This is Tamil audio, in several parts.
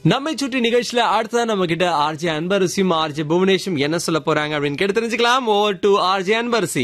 நம்மை சுற்றி நிகழ்ச்சியில அடுத்ததான் நம்ம கிட்ட ஆர்ஜே அன்பரசியும் ஆர்ஜே புவனேஷும் என்ன சொல்ல போறாங்க அப்படின்னு கேட்டு தெரிஞ்சுக்கலாம் ஓவர் டு ஆர்ஜே அன்பரசி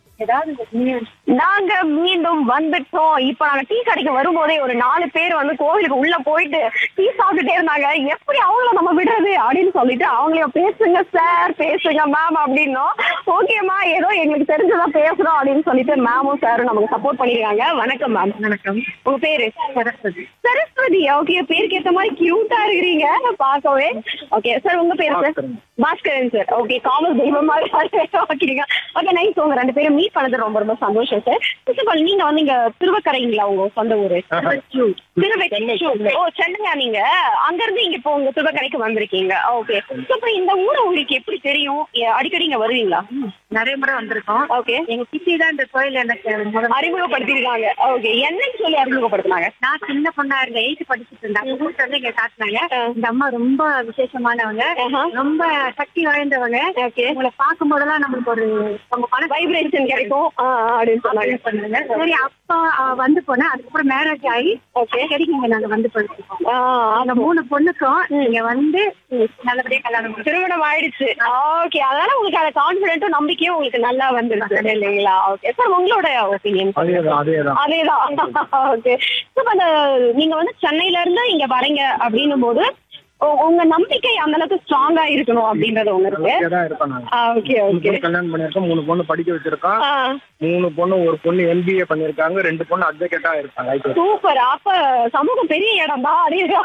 நாங்க மீண்டும் வந்துட்டோம் இப்ப நாங்க டீ கடைக்கு வரும்போதே ஒரு நாலு பேர் வந்து கோவிலுக்கு உள்ள போயிட்டு டீ சாப்பிட்டுட்டே இருந்தாங்க எப்படி அவங்கள நம்ம விடுறது அப்படின்னு சொல்லிட்டு அவங்களையும் பேசுங்க சார் பேசுங்க மேம் அப்படின்னோம் ஓகேம்மா ஏதோ எங்களுக்கு தெரிஞ்சதா பேசுறோம் அப்படின்னு சொல்லிட்டு மேமும் சாரும் நமக்கு சப்போர்ட் பண்ணிருக்காங்க வணக்கம் மேம் வணக்கம் உங்க பேரு சரஸ்வதி சரஸ்வதி ஓகே பேருக்கு ஏத்த மாதிரி கியூட்டா இருக்கிறீங்க பார்க்கவே ஓகே சார் உங்க பேரு sir Bhaskaran sir okay commerce தெய்வம் மாதிரி ஓகேங்க ஓகே நைஸ் உங்க ரெண்டு பேரும் மீட் பண்ணது ரொம்ப ரொம்ப சந்தோஷம் சார் ஃபர்ஸ்ட் ஆஃப் ஆல் நீங்க வந்து இங்க திருவக்கரைங்களா உங்க சொந்த ஊரு திருவெச்சூர் ஓ சென்னையா நீங்க அங்க இருந்து இங்க இப்போ உங்க திருவக்கரைக்கு வந்திருக்கீங்க ஓகே அப்புறம் இந்த ஊரை உங்களுக்கு எப்படி தெரியும் எ- அடிக்கடி இங்க வருவீங்களா நிறைய முறை வந்திருக்கோம் ஓகே எங்க சித்தி தான் இந்த கோயில் எனக்கு முதல்ல அறிமுகப்படுத்திருக்காங்க ஓகே என்னன்னு சொல்லி அறிமுகப்படுத்தினாங்க நான் சின்ன பொண்ணா இருந்த எயிட் படிச்சுட்டு இருந்தேன் அப்ப ஊருக்கு வந்து இங்க காட்டினாங்க ஆ. இந்த அம்மா ரொம்ப விசேஷமானவங்க ஆஹா. ரொம்ப சக்தி வாய்ந்தவங்க ஓகே உங்களை பார்க்கும் போதெல்லாம் நம்மளுக்கு ஒரு உங்க மன வைப்ரேஷன் கிடைக்கும் ஆ, ஆ, அப்படின்னு சொன்னாங்க பண்ணுங்க சரி அப்பா ஆ, வந்து போனேன் அதுக்கப்புறம் மேரேஜ் ஆகி ஓகே அடிக்கடி இங்க நாங்க வந்து படிச்சிருக்கோம் ஆ, அந்த மூணு பொண்ணுக்கும் நீங்க வந்து நல்லபடியா கல்யாணம் பண்ணி திருமணம் ஆயிடுச்சு ஓகே அதனால உங்களுக்கு அந்த கான்பிடென்ட்டும் நம்பிக்கையும் உங்களுக்கு நல்லா வந்துருச்சு இல்லைங்களா ஓகே சார் உங்களோட ஒப்பீனியன் அதேதான் அதேதான் அதேதான் ஓகே இப்போ அந்த நீங்க வந்து சென்னையில இருந்து இங்க வரீங்க அப்படின்னும் போது உ- உங்க நம்பிக்கை அந்த அளவுக்கு ஸ்ட்ராங்கா இருக்கணும் அப்படின்றது ஒண்ணு இருக்கு தான் இருக்கோம் நாங்க ஓகே மூணு ஓகே பொண்ணு கல்யாணம் பண்ணிருக்கோம் மூணு பொண்ணு படிக்க வச்சிருக்கோம் மூணு பொண்ணு ஒரு பொண்ணு எம்பிஏ பண்ணிருக்காங்க ரெண்டு பொண்ணு அட்வொகேட்டா இருக்காங்க ஐடி சூப்பர் அப்ப சமூகம் பெரிய இடம் தான்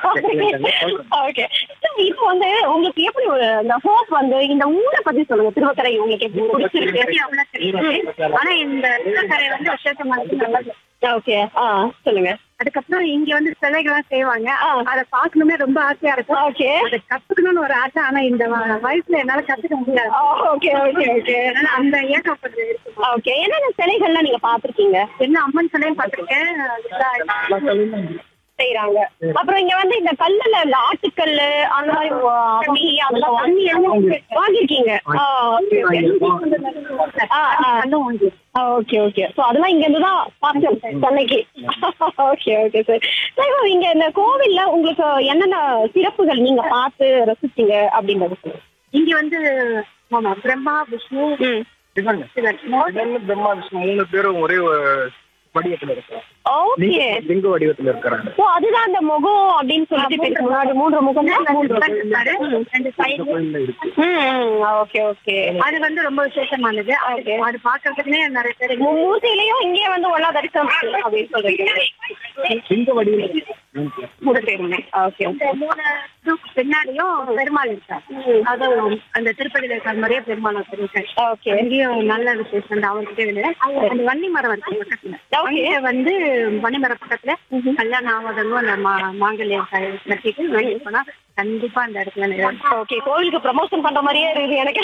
ஓகே இப்போ வந்து உங்களுக்கு எப்படி ஒரு இந்த ஹோப் வந்து இந்த ஊரை பத்தி சொல்லுங்க திருவக்கரை உங்களுக்கு எப்படி பிடிச்சிருக்கு பத்தி அவ்வளவு தெரியாது. ஆனா இந்த திருக்கரை வந்து விசேஷமானது நல்லது ஓகே ஆ சொல்லுங்க அதுக்கப்புறம் இங்க வந்து சிலைகள்லாம் செய்வாங்க ஆ. அதை பார்க்கணுமே ரொம்ப ஆசையா இருக்கும் ஓகே அதை கத்துக்கணும்னு ஒரு ஆசை ஆனா இந்த வ- வயசுல என்னால கத்துக்க முடியாது ஓகே ஓகே ஓகே அதனால அந்த ஏக்கம் கொஞ்சம் இருக்கு ஓகே என்னென்ன சிலைகள்லாம் நீங்க பாத்திருக்கீங்க என்ன அம்மன் சிலையும் பார்த்திருக்கேன் செய்யறாங்க அப்புறம் இங்க வந்து இந்த கல்லுல இந்த ஆட்டுக்கல்லு அந்த மாதிரி வா- அம்மி அதெல்லாம் தண்ணி எல்லாம் வாங்கிருக்கீங்க ஓகே ஓகே ஆ ஆ ஓகே ஓகே சோ அதெல்லாம் இங்க இருந்து தான் பார்த்தோம் சென்னைக்கு ஓகே ஓகே சார் சார் இங்க இந்த கோவில்ல உங்களுக்கு என்னென்ன சிறப்புகள் நீங்க பார்த்து ரசிச்சீங்க அப்படின்றது சொல்லுங்க. இங்க வந்து ஆமா பிரம்மா விஷ்ணு ம் சிவன் சிவன் சிவன், பிரம்மா விஷ்ணு மூணு பேரும் ஒரே ஒரு வடிவத்துல இருக்காங்க ஓகே லிங்க- லிங்க வடிவத்துல இருக்கிறாங்க ஓ அதுதான் அந்த முகம் அப்படின்னு சொல்லிட்டு பேருக்கு முன்னாடி மூன்று முகம் தான் மூன்று பாரு, ரெண்டு side. கோயில்ல இருக்கு ஓகே ஓகே அது வந்து ரொம்ப விசேஷமானது அது அது பாக்குறதுக்குன்னே நிறைய பேர் மூர்த்தியிலையும் இங்கே வந்து ஒன்னா தரிசனம் அப்படின்னு சொல்றீங்க லிங்க வடிவம் இருக்கு. மூணு பேருமே ஓகே இந்த மூணு இதுக்கு பின்னாடியும் பெருமாள் இருக்கார் அதுவும் அந்த திருப்பதியில இருக்கிற மாதிரியே பெருமாள் ஒருத்தர் இருக்காரு ஓகே அங்கேயும் நல்ல விசேஷம் தான் அவர்கிட்ட இல்லை அந்த வன்னி மரம் இருக்கு பக்கத்துல Okay. அங்க வந்து வன்னி மரம் பக்கத்துல கல்யாணம் ஆகாதவங்க அந்த மா- மாங்கல்யம் க- கட்டிட்டு வாங்கிட்டு போனா கண்டிப்பா அந்த இடத்துல நிறைவேறும். ஓகே கோவிலுக்கு ப்ரமோஷன் பண்ற மாதிரியே இருக்குது எனக்கு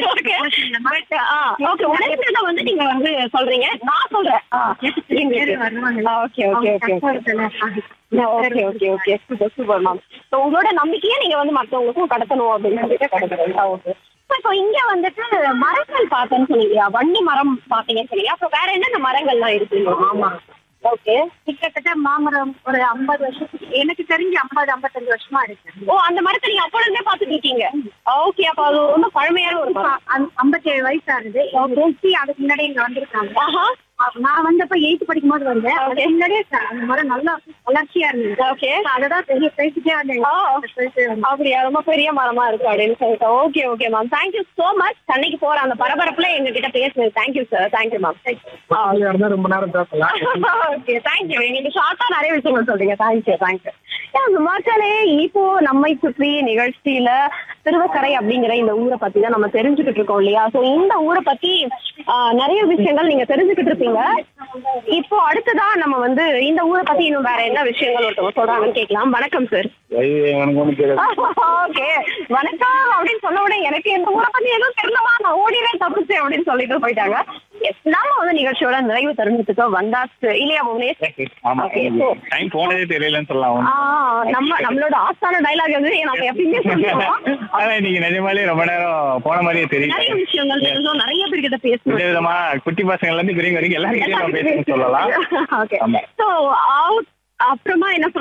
பட் ஆ ஓகே உடனே வந்து நீங்க வந்து சொல்றீங்க நான் சொல்றேன் ஆ, பேரு வருவாங்க. ஓகே ஓகே ஓகே ஓகே கஷ்டத்துல okay okay okay super super ma'am so உங்களோட நம்பிக்கையை நீங்க வந்து மற்றவங்களுக்கும் கடத்தணும் அப்படின்னு சொல்லிட்டு கடத்துறீங்க ஓகே இப்போ இங்க வந்துட்டு மரங்கள் பார்த்தேன்னு சொன்னீங்க வன்னி மரம் பார்த்தீங்கன்னு சொன்னீங்க அப்புறம் வேற என்னென்ன மரங்கள்லாம் இருக்கு ஆமா ஓகே கிட்டத்தட்ட மாமரம் ஒரு ஐம்பது வருஷத்துக்கு எனக்கு தெரிஞ்சு ஐம்பது ஐம்பத்தஞ்சு வருஷமா இருக்கு ஓ அந்த மரத்தை நீங்க அப்போ இருந்தே பார்த்துட்டு இருக்கீங்க ஓகே அப்போ அது ரொம்ப பழமையான ஒரு மரம் ஐம்பத்தி ஏழு வயசு ஆகுது எங்க அதுக்கு முன்னாடி இங்க வந்திருக்காங்க ஆஹா நான் வந்தப்ப எயித்து படிக்கும் போது வந்தேன் அதுக்கு முன்னாடியே ச- அந்த மரம் நல்லா வளர்ச்சியா இருந்தது ஓகே அததான் பெரிய பேசிட்டே வந்தேன் ஆ. போயிட்டு வந்தேன். அப்படியா ரொம்ப பெரிய மரமா இருக்கு அப்படின்னு சொல்லிட்டு okay okay ma'am thank you so much சென்னைக்கு போற அந்த பரபரப்புல எங்க கிட்ட பேசுனது தேங்க்யூ சார் தேங்க்யூ மேம் பக்கத்துலயா இருந்தா ரொம்ப நேரம் பேசலாம் ஓகே தேங்க்யூ எங்களுக்கு ஷார்ட்டா நிறைய விஷயங்கள் சொல்றீங்க தேங்க்யூ தேங்க்யூ மக்களே இப்போ நம்மை சுற்றி நிகழ்ச்சியில திருவக்கரை அப்படிங்கிற இந்த ஊரை பத்தி தான் நம்ம தெரிஞ்சுக்கிட்டு இருக்கோம் இல்லையா சோ இந்த ஊரை பத்தி ஆ, நிறைய விஷயங்கள் நீங்க தெரிஞ்சுக்கிட்டு இருப்பீங்க இப்போ அடுத்ததா நம்ம வந்து இந்த ஊரை பத்தி இன்னும் வேற என்ன விஷயங்கள் ஒருத்தவங்க சொல்றாங்கன்னு கேட்கலாம் வணக்கம் சார் எனக்கு ஒண்ணு தெரியாது ஓகே வணக்கம் அப்படின்னு சொன்ன உடனே எனக்கு இந்த ஊரை பத்தி எதுவும் தெரியலவா நான் ஓடினேன் தப்பிச்சு அப்படின்னு சொல்லிட்டு போயிட்டாங்க Yes, நாம வந்து நிகழ்ச்சியோட நிறைவு தருணத்துக்கு வந்தாச்சு இல்லையா புவனேஷ் ஆமா Okay, so, டைம் போனதே தெரியலன்னு சொல்லலாம் ஆ, நம்ம நம்மளோட ஆஸ்தான டைலாக் வந்து நம்ம எப்பயுமே சொல்லுவோம் ஆனா இன்னைக்கு நிஜமாலே ரொம்ப நேரம் போன மாதிரியே நிறைய தெரியல விஷயங்கள் தெரிஞ்சோம் நிறைய பேர்கிட்ட பேசணும் வித விதமா குட்டி பசங்கள்ல இருந்து பெரியவங்க வரைக்கும் எல்லாருக்கிட்டையும் நம்ம பேசணும்னு சொல்லலாம் ஓகே ஆமா. சோ அப்புறமா என்ன